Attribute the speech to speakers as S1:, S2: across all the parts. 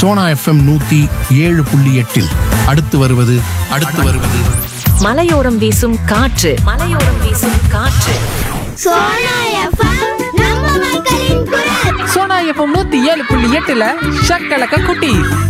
S1: Sona FM நூத்தி ஏழு புள்ளி எட்டில் அடுத்து வருவது அடுத்து வருவது
S2: மலையோரம் வீசும் காற்று மலையோரம் வீசும் காற்று
S3: சோனா எஃப்எம் நம்ம மக்களின் குரல்
S4: சோனா எஃப்எம் நூத்தி ஏழு புள்ளி எட்டுல ஷக்கலக்க குட்டி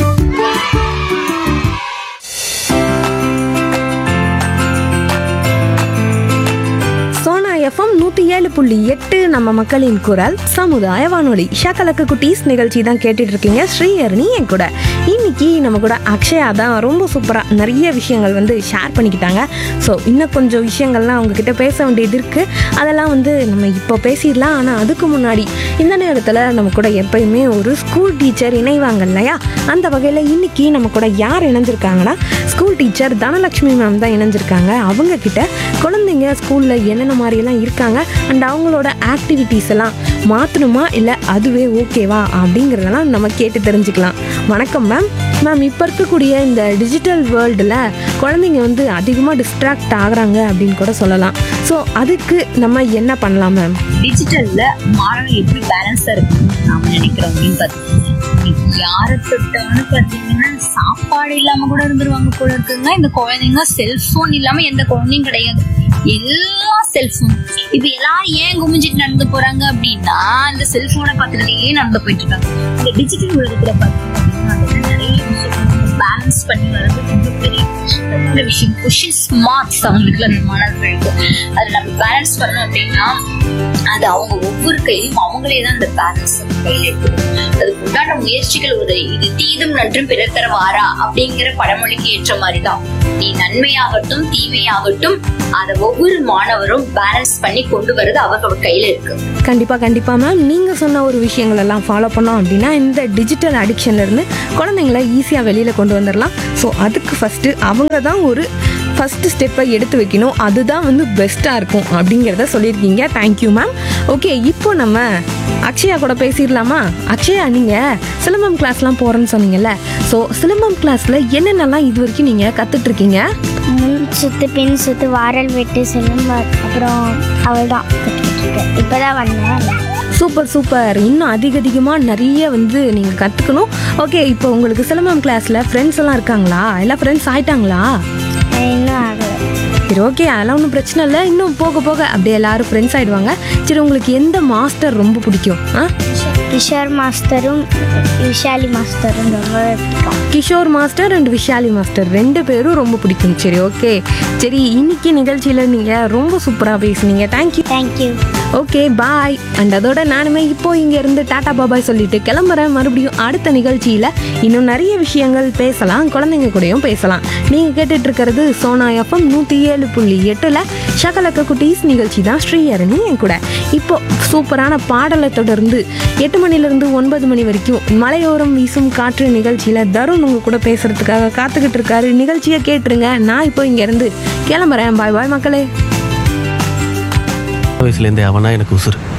S5: சோனா எஃப்எம் நூற்றி ஏழு புள்ளி எட்டு நம்ம மக்களின் குரல் சமுதாய வானொலி ஷாக்கலக்கு குட்டீஸ் நிகழ்ச்சி தான் கேட்டுட்டு இருக்கீங்க ஸ்ரீஹரணி என் கூட இன்னைக்கு நம்ம கூட அக்ஷயா தான் ரொம்ப சூப்பராக நிறைய விஷயங்கள் வந்து ஷேர் பண்ணிக்கிட்டாங்க ஸோ இன்னும் கொஞ்சம் விஷயங்கள்லாம் அவங்கக்கிட்ட பேச வேண்டியது இருக்குது அதெல்லாம் வந்து நம்ம இப்போ பேசிடலாம் ஆனால் அதுக்கு முன்னாடி இந்த நேரத்தில் நம்ம கூட எப்பயுமே ஒரு ஸ்கூல் டீச்சர் இணைவாங்க இல்லையா அந்த வகையில் இன்னைக்கு நம்ம கூட யார் இணைஞ்சிருக்காங்கன்னா ஸ்கூல் டீச்சர் தனலட்சுமி மேம் தான் இணைஞ்சிருக்காங்க அவங்க கிட்ட குழந்தைங்க ஸ்கூலில் என்னென்ன மாதிரியெல்லாம் இருக்காங்க அண்ட் அவங்களோட ஆக்டிவிட்டீஸ் எல்லாம் மாற்றணுமா இல்லை அதுவே ஓகேவா அப்படிங்கிறதெல்லாம் நம்ம கேட்டு தெரிஞ்சுக்கலாம் வணக்கம் மேம் மேம் இப்போ இருக்கக்கூடிய இந்த டிஜிட்டல் வேர்ல்டில் குழந்தைங்க வந்து அதிகமாக டிஸ்ட்ராக்ட் ஆகுறாங்க அப்படின்னு கூட சொல்லலாம் ஸோ அதுக்கு நம்ம என்ன பண்ணலாம் மேம்
S6: டிஜிட்டல்ல மாணவர்கள் எப்படி பேலன்ஸா இருக்கணும்னு நாம நினைக்கிறோம் அப்படின்னு பாத்தீங்கன்னா இன்னைக்கு யாரை தொட்டாலும் பாத்தீங்கன்னா சாப்பாடு இல்லாம கூட இருந்துருவாங்க போல இருக்குங்க இந்த குழந்தைங்க செல்போன் இல்லாம எந்த குழந்தையும் கிடையாது எல்லாம் செல்போன் இப்ப எல்லாரும் ஏன் குமிஞ்சிட்டு நடந்து போறாங்க அப்படின்னா இந்த செல்போனை பார்த்துட்டே நடந்து போயிட்டு இருக்காங்க இந்த டிஜிட்டல் உலகத்துல பாத்தீங்கன்னா அதுல நிறைய விஷயம் பேலன்ஸ் பண்ணி வர்றது ரொம்ப பெரிய நல்ல விஷயம் கொஷின் மார்க்ஸ் அவங்களுக்கு அந்த மாணவர்களுக்கு அது நம்ம பேலன்ஸ் பண்ணோம் அப்படின்னா அது அவங்க ஒவ்வொரு கையிலும் அவங்களே தான் அந்த பேலன்ஸ் கையில இருக்குது அதுக்கு உண்டான முயற்சிகள் ஒரு இது தீதும் நன்றும் பிறர் தர வாரா அப்படிங்கிற பழமொழிக்கு ஏற்ற மாதிரிதான் நீ நன்மையாகட்டும் தீமையாகட்டும் அதை ஒவ்வொரு மாணவரும் பேலன்ஸ் பண்ணி கொண்டு வர்றது அவங்க கையில இருக்கு
S5: கண்டிப்பாக கண்டிப்பாக மேம் நீங்கள் சொன்ன ஒரு விஷயங்கள் எல்லாம் ஃபாலோ பண்ணோம் அப்படின்னா இந்த டிஜிட்டல் அடிக்ஷன்லேருந்து குழந்தைங்கள ஈஸியாக வெளியில் கொண்டு வந்துடலாம் ஸோ அதுக்கு ஃபஸ்ட்டு அவங்க தான் ஒரு ஃபஸ்ட்டு ஸ்டெப்பை எடுத்து வைக்கணும் அதுதான் வந்து பெஸ்ட்டாக இருக்கும் அப்படிங்கிறத சொல்லியிருக்கீங்க தேங்க்யூ மேம் ஓகே இப்போ நம்ம அக்ஷயா கூட பேசிடலாமா அக்ஷயா நீங்கள் சிலம்பம் கிளாஸ்லாம் போகிறேன்னு சொன்னீங்கல்ல ஸோ சிலம்பம் கிளாஸில் என்னென்னலாம் இது வரைக்கும் நீங்கள் கற்றுட்ருக்கீங்க
S3: முன் சுத்து பின் சுத்து வாரல் வெட்டு செல்லும் அப்புறம் அவள் தான் கற்றுக்கிட்டு இப்போதான் வந்தேன்
S5: சூப்பர் சூப்பர் இன்னும் அதிக அதிகமாக நிறைய வந்து நீங்கள் கற்றுக்கணும் ஓகே இப்போ உங்களுக்கு சிலம்பம் கிளாஸில் ஃப்ரெண்ட்ஸ் எல்லாம் இருக்காங்களா எல்லாம் ஃப்ரெண்ட்ஸ் ஆயிட்டாங்களா
S3: இன்னும் ஆகலை
S5: சரி ஓகே அதெல்லாம் ஒன்றும் பிரச்சனை இல்லை இன்னும் போக போக அப்படியே எல்லாரும் ஃப்ரெண்ட்ஸ் ஆயிடுவாங்க சரி உங்களுக்கு எந்த மாஸ்டர் ரொம்ப பிடிக்கும் ஆ
S3: கிஷோர் மாஸ்டரும் விஷாலி மாஸ்டரும் ரொம்ப பிடிக்கும்
S5: Kishore master and Vishali master ரெண்டு பேரும் ரொம்ப பிடிக்கும் சரி ஓகே சரி இன்னைக்கு நிகழ்ச்சியில் நீங்கள் ரொம்ப சூப்பராக பேசுனீங்க thank you
S3: thank you
S5: okay bye and அதோட நானுமே இப்போ இங்க இருந்து டாடா பாபாய் சொல்லிட்டு கிளம்புறேன் மறுபடியும் அடுத்த நிகழ்ச்சியில இன்னும் நிறைய விஷயங்கள் பேசலாம் குழந்தைங்க கூடயும் பேசலாம் நீங்க கேட்டுட்டு இருக்கிறது சோனா எஃப்எம் நூத்தி ஏழு புள்ளி எட்டுல ஷகலக்க குட்டீஸ் நிகழ்ச்சி தான் ஸ்ரீஹரணி என் கூட இப்போ சூப்பரான பாடலை தொடர்ந்து எட்டு மணிலிருந்து ஒன்பது மணி வரைக்கும் மலையோரம் வீசும் காற்று நிகழ்ச்சியில தருண் உங்க கூட பேசுறதுக்காக காத்துக்கிட்டு இருக்காரு நிகழ்ச்சியை கேட்டுருங்க நான் இப்போ இங்க இருந்து கிளம்புறேன் பாய் பாய் மக்களே
S7: வயசுலேருந்தே அவனா எனக்கு உசுறு